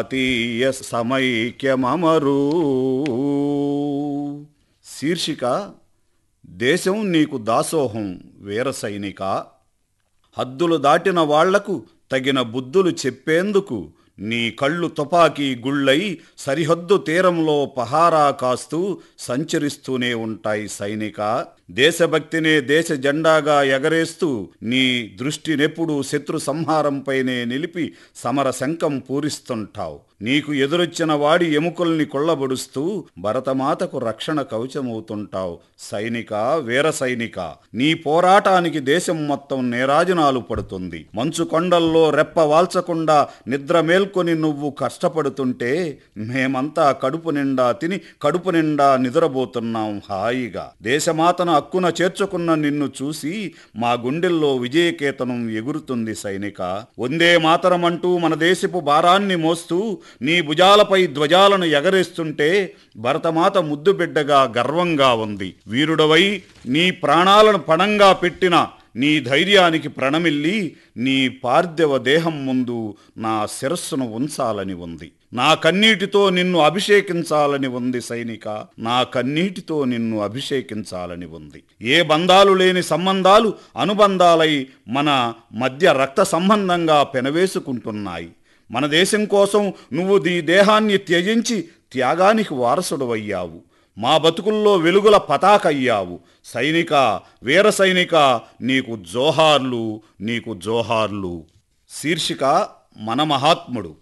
జాతీయ సమైక్యమరు శీర్షిక దేశం నీకు దాసోహం వీర సైనిక హద్దులు దాటిన వాళ్లకు తగిన బుద్ధులు చెప్పేందుకు నీ కళ్ళు తుపాకీ గుళ్ళై సరిహద్దు తీరంలో పహారా కాస్తూ సంచరిస్తూనే ఉంటాయి సైనిక దేశభక్తినే దేశ జెండాగా ఎగరేస్తూ నీ దృష్టినెప్పుడు శత్రు సంహారంపైనే నిలిపి సమర శంఖం పూరిస్తుంటావు నీకు ఎదురొచ్చిన వాడి ఎముకల్ని కొల్లబడుస్తూ భరతమాతకు రక్షణ కవచమవుతుంటావు సైనిక వీర సైనిక నీ పోరాటానికి దేశం మొత్తం నేరాజనాలు పడుతుంది మంచు కొండల్లో రెప్ప వాల్చకుండా నిద్ర మేల్కొని నువ్వు కష్టపడుతుంటే మేమంతా కడుపు నిండా తిని కడుపు నిండా నిద్రపోతున్నాం హాయిగా దేశమాతను హక్కున చేర్చుకున్న నిన్ను చూసి మా గుండెల్లో విజయకేతనం ఎగురుతుంది సైనిక వందే మాతరమంటూ మన దేశపు భారాన్ని మోస్తూ నీ భుజాలపై ధ్వజాలను ఎగరేస్తుంటే భరతమాత ముద్దు బిడ్డగా గర్వంగా ఉంది వీరుడవై నీ ప్రాణాలను పణంగా పెట్టిన నీ ధైర్యానికి ప్రణమిల్లి నీ పార్థివ దేహం ముందు నా శిరస్సును ఉంచాలని ఉంది నా కన్నీటితో నిన్ను అభిషేకించాలని ఉంది సైనిక నా కన్నీటితో నిన్ను అభిషేకించాలని ఉంది ఏ బంధాలు లేని సంబంధాలు అనుబంధాలై మన మధ్య రక్త సంబంధంగా పెనవేసుకుంటున్నాయి మన దేశం కోసం నువ్వు నీ దేహాన్ని త్యజించి త్యాగానికి వారసుడవయ్యావు మా బతుకుల్లో వెలుగుల పతాకయ్యావు సైనిక వీర సైనిక నీకు జోహార్లు నీకు జోహార్లు శీర్షిక మన మహాత్ముడు